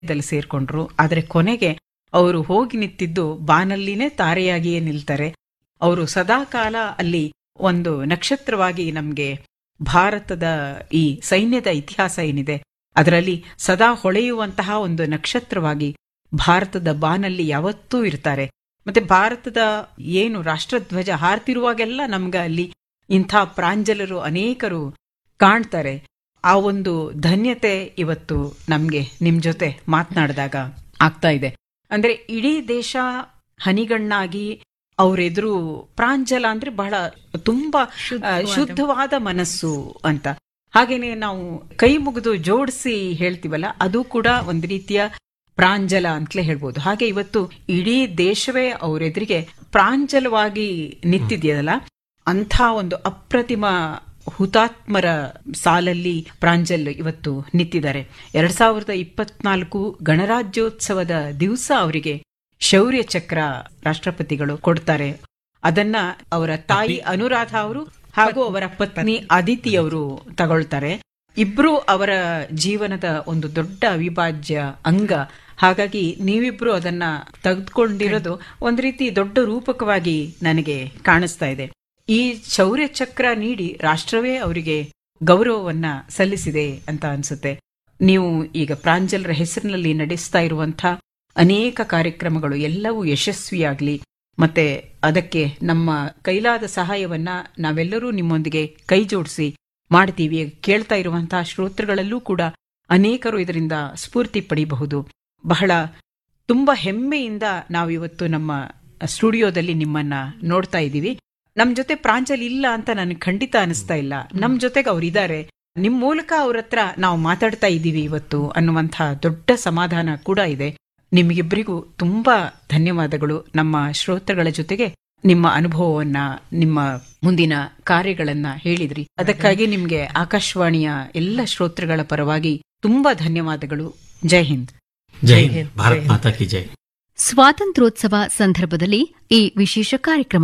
ದಲ್ಲಿ ಸೇರ್ಕೊಂಡ್ರು ಆದರೆ ಕೊನೆಗೆ ಅವರು ಹೋಗಿ ನಿಂತಿದ್ದು ಬಾನಲ್ಲಿನೇ ತಾರೆಯಾಗಿಯೇ ನಿಲ್ತಾರೆ ಅವರು ಸದಾಕಾಲ ಅಲ್ಲಿ ಒಂದು ನಕ್ಷತ್ರವಾಗಿ ನಮ್ಗೆ ಭಾರತದ ಈ ಸೈನ್ಯದ ಇತಿಹಾಸ ಏನಿದೆ ಅದರಲ್ಲಿ ಸದಾ ಹೊಳೆಯುವಂತಹ ಒಂದು ನಕ್ಷತ್ರವಾಗಿ ಭಾರತದ ಬಾನಲ್ಲಿ ಯಾವತ್ತೂ ಇರ್ತಾರೆ ಮತ್ತೆ ಭಾರತದ ಏನು ರಾಷ್ಟ್ರಧ್ವಜ ಹಾರ್ತಿರುವಾಗೆಲ್ಲ ನಮ್ಗೆ ಅಲ್ಲಿ ಇಂಥ ಪ್ರಾಂಜಲರು ಅನೇಕರು ಕಾಣ್ತಾರೆ ಆ ಒಂದು ಧನ್ಯತೆ ಇವತ್ತು ನಮ್ಗೆ ನಿಮ್ ಜೊತೆ ಮಾತನಾಡಿದಾಗ ಆಗ್ತಾ ಇದೆ ಅಂದ್ರೆ ಇಡೀ ದೇಶ ಹನಿಗಣ್ಣಾಗಿ ಅವರೆದುರು ಪ್ರಾಂಜಲ ಅಂದ್ರೆ ಬಹಳ ತುಂಬಾ ಆ, ಶುದ್ಧವಾದ ಮನಸ್ಸು ಅಂತ ಹಾಗೇನೆ ನಾವು ಕೈ ಮುಗಿದು ಜೋಡಿಸಿ ಹೇಳ್ತೀವಲ್ಲ ಅದು ಕೂಡ ಒಂದು ರೀತಿಯ ಪ್ರಾಂಜಲ ಅಂತಲೇ ಹೇಳ್ಬೋದು ಹಾಗೆ ಇವತ್ತು ಇಡೀ ದೇಶವೇ ಅವರೆದುರಿಗೆ ಪ್ರಾಂಜಲವಾಗಿ ನಿಂತಿದೆಯಲ್ಲ ಅಂಥ ಒಂದು ಅಪ್ರತಿಮ ಹುತಾತ್ಮರ ಸಾಲಲ್ಲಿ ಪ್ರಾಂಜಲ್ ಇವತ್ತು ನಿಂತಿದ್ದಾರೆ ಎರಡ್ ಸಾವಿರದ ಇಪ್ಪತ್ನಾಲ್ಕು ಗಣರಾಜ್ಯೋತ್ಸವದ ದಿವಸ ಅವರಿಗೆ ಶೌರ್ಯ ಚಕ್ರ ರಾಷ್ಟ್ರಪತಿಗಳು ಕೊಡ್ತಾರೆ ಅದನ್ನ ಅವರ ತಾಯಿ ಅನುರಾಧ ಅವರು ಹಾಗೂ ಅವರ ಪತ್ನಿ ಅದಿತಿ ಅವರು ತಗೊಳ್ತಾರೆ ಇಬ್ರು ಅವರ ಜೀವನದ ಒಂದು ದೊಡ್ಡ ಅವಿಭಾಜ್ಯ ಅಂಗ ಹಾಗಾಗಿ ನೀವಿಬ್ರು ಅದನ್ನ ತೆಗೆದುಕೊಂಡಿರೋದು ಒಂದ್ ರೀತಿ ದೊಡ್ಡ ರೂಪಕವಾಗಿ ನನಗೆ ಕಾಣಿಸ್ತಾ ಇದೆ ಈ ಶೌರ್ಯ ಚಕ್ರ ನೀಡಿ ರಾಷ್ಟ್ರವೇ ಅವರಿಗೆ ಗೌರವವನ್ನ ಸಲ್ಲಿಸಿದೆ ಅಂತ ಅನ್ಸುತ್ತೆ ನೀವು ಈಗ ಪ್ರಾಂಜಲರ ಹೆಸರಿನಲ್ಲಿ ನಡೆಸ್ತಾ ಇರುವಂತ ಅನೇಕ ಕಾರ್ಯಕ್ರಮಗಳು ಎಲ್ಲವೂ ಯಶಸ್ವಿಯಾಗ್ಲಿ ಮತ್ತೆ ಅದಕ್ಕೆ ನಮ್ಮ ಕೈಲಾದ ಸಹಾಯವನ್ನ ನಾವೆಲ್ಲರೂ ನಿಮ್ಮೊಂದಿಗೆ ಕೈ ಜೋಡಿಸಿ ಮಾಡ್ತೀವಿ ಕೇಳ್ತಾ ಇರುವಂತಹ ಶ್ರೋತೃಗಳಲ್ಲೂ ಕೂಡ ಅನೇಕರು ಇದರಿಂದ ಸ್ಫೂರ್ತಿ ಪಡಿಬಹುದು ಬಹಳ ತುಂಬಾ ಹೆಮ್ಮೆಯಿಂದ ನಾವಿವತ್ತು ನಮ್ಮ ಸ್ಟುಡಿಯೋದಲ್ಲಿ ನಿಮ್ಮನ್ನ ನೋಡ್ತಾ ಇದ್ದೀವಿ ನಮ್ ಜೊತೆ ಪ್ರಾಂಜಲ್ ಇಲ್ಲ ಅಂತ ನನಗೆ ಖಂಡಿತ ಅನಿಸ್ತಾ ಇಲ್ಲ ನಮ್ ಜೊತೆಗೆ ಅವ್ರು ಇದ್ದಾರೆ ನಿಮ್ ಮೂಲಕ ಅವ್ರ ಹತ್ರ ನಾವು ಮಾತಾಡ್ತಾ ಇದ್ದೀವಿ ಇವತ್ತು ಅನ್ನುವಂತಹ ದೊಡ್ಡ ಸಮಾಧಾನ ಕೂಡ ಇದೆ ನಿಮಗಿಬ್ಬರಿಗೂ ತುಂಬಾ ಧನ್ಯವಾದಗಳು ನಮ್ಮ ಶ್ರೋತೃಗಳ ಜೊತೆಗೆ ನಿಮ್ಮ ಅನುಭವವನ್ನ ನಿಮ್ಮ ಮುಂದಿನ ಕಾರ್ಯಗಳನ್ನ ಹೇಳಿದ್ರಿ ಅದಕ್ಕಾಗಿ ನಿಮ್ಗೆ ಆಕಾಶವಾಣಿಯ ಎಲ್ಲ ಶ್ರೋತೃಗಳ ಪರವಾಗಿ ತುಂಬಾ ಧನ್ಯವಾದಗಳು ಜೈ ಹಿಂದ್ ಜೈ ಹಿಂದ್ ಭಾರತ್ ಮಾತಾ ಕಿ ಜೈ ಸ್ವಾತಂತ್ರ್ಯೋತ್ಸವ ಸಂದರ್ಭದಲ್ಲಿ ಈ ವಿಶೇಷ ಕಾರ್ಯಕ್ರಮ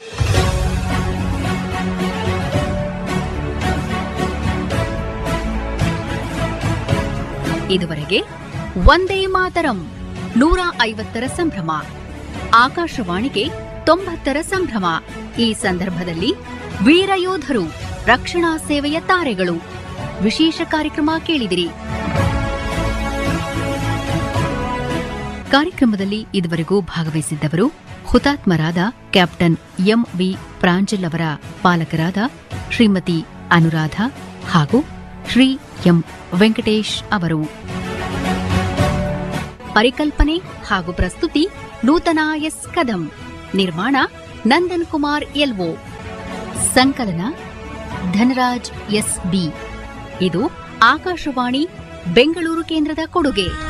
ಇದುವರೆಗೆ ಒಂದೇ ಮಾತರಂ ನೂರ ಐವತ್ತರ ಸಂಭ್ರಮ ಆಕಾಶವಾಣಿಗೆ ತೊಂಬತ್ತರ ಸಂಭ್ರಮ ಈ ಸಂದರ್ಭದಲ್ಲಿ ವೀರಯೋಧರು ರಕ್ಷಣಾ ಸೇವೆಯ ತಾರೆಗಳು ವಿಶೇಷ ಕಾರ್ಯಕ್ರಮ ಕೇಳಿದಿರಿ ಕಾರ್ಯಕ್ರಮದಲ್ಲಿ ಇದುವರೆಗೂ ಭಾಗವಹಿಸಿದ್ದವರು ಹುತಾತ್ಮರಾದ ಕ್ಯಾಪ್ಟನ್ ಎಂ ವಿ ಪ್ರಾಂಜಲ್ ಅವರ ಪಾಲಕರಾದ ಶ್ರೀಮತಿ ಅನುರಾಧ ಹಾಗೂ ಶ್ರೀ ಎಂ ವೆಂಕಟೇಶ್ ಅವರು ಪರಿಕಲ್ಪನೆ ಹಾಗೂ ಪ್ರಸ್ತುತಿ ನೂತನ ಎಸ್ ಕದಂ ನಿರ್ಮಾಣ ನಂದನ್ ಕುಮಾರ್ ಎಲ್ಒ ಸಂಕಲನ ಧನರಾಜ್ ಎಸ್ ಬಿ ಇದು ಆಕಾಶವಾಣಿ ಬೆಂಗಳೂರು ಕೇಂದ್ರದ ಕೊಡುಗೆ